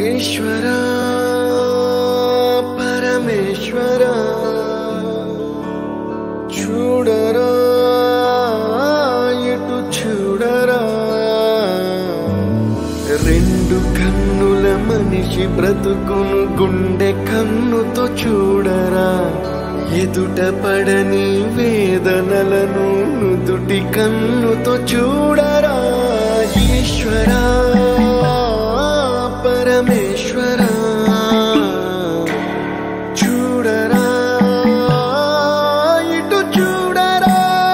ఈశ్వర పరమేశ్వర చూడరా ఎటు చూడరా రెండు కన్నుల మనిషి బ్రతుకును గుండె కన్నుతో చూడరా ఎదుట పడని వేదనలను నుదుటి కన్నుతో చూడరా ఈశ్వర పరమేశ్వర చూడరా ఇటు చూడరా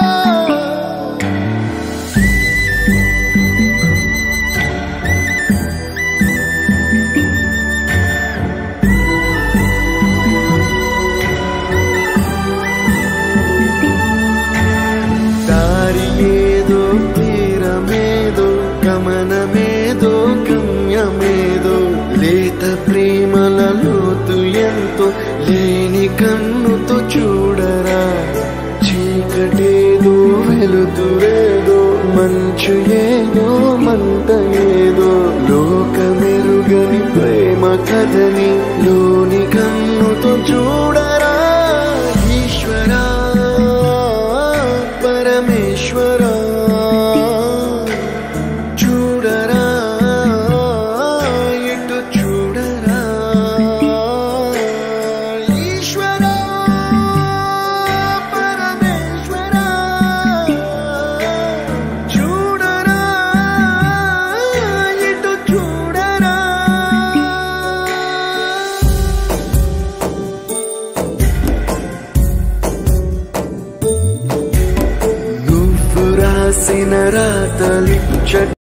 దారి ఏదో తీరమేదో గమనమేదో గమ్యమేదో లేత ప్రేమల లోతు ఎంతో లేని కన్నుతో చూడరా చీకటేదో వెలుతురేదో మంచు ఏదో మంట ఏదో లోకమెరుగని ప్రేమ కథని లోని కన్నుతో చూడరా ఈశ్వరా పరమేశ్వర చూడరా ఎటు చూడరా ఈశ్వర పరమేశ్వర చూడరా ఎటు చూడరా నువ్వు రాసిన రాతలిచ్చ